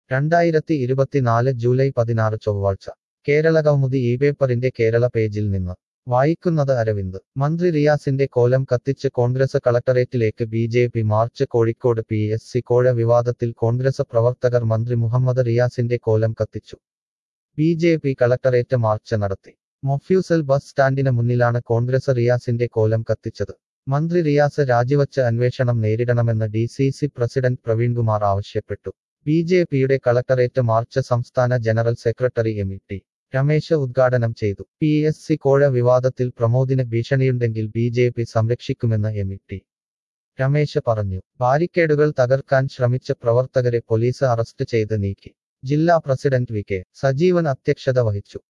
രണ്ടായിരത്തി ഇരുപത്തിനാല് ജൂലൈ പതിനാറ് ചൊവ്വാഴ്ച കേരളകൗമുദി ഈ പേപ്പറിന്റെ കേരള പേജിൽ നിന്ന് വായിക്കുന്നത് അരവിന്ദ് മന്ത്രി റിയാസിന്റെ കോലം കത്തിച്ച് കോൺഗ്രസ് കളക്ടറേറ്റിലേക്ക് B J P march Kozhikode P S C കോഴ വിവാദത്തിൽ കോൺഗ്രസ് പ്രവർത്തകർ മന്ത്രി മുഹമ്മദ് റിയാസിന്റെ കോലം കത്തിച്ചു B J P collectorate march നടത്തി മൊഫ്യൂസൽ ബസ് സ്റ്റാൻഡിന് മുന്നിലാണ് കോൺഗ്രസ് റിയാസിന്റെ കോലം കത്തിച്ചത് മന്ത്രി റിയാസ് രാജിവച്ച് അന്വേഷണം നേരിടണമെന്ന് D C C president Praveenkumar ആവശ്യപ്പെട്ടു ബി ജെ പിയുടെ കളക്ടറേറ്റ് മാർച്ച് സംസ്ഥാന general secretary M E T Ramesh ഉദ്ഘാടനം ചെയ്തു പി എസ് സി കോഴ വിവാദത്തിൽ പ്രമോദിന് ഭീഷണിയുണ്ടെങ്കിൽ ബി ജെ പി സംരക്ഷിക്കുമെന്ന് എം ഇ ടി രമേശ് പറഞ്ഞു ബാരിക്കേഡുകൾ തകർക്കാൻ ശ്രമിച്ച പ്രവർത്തകരെ പോലീസ് അറസ്റ്റ് ചെയ്ത് നീക്കി ജില്ലാ പ്രസിഡന്റ് വി കെ സജീവൻ അധ്യക്ഷത വഹിച്ചു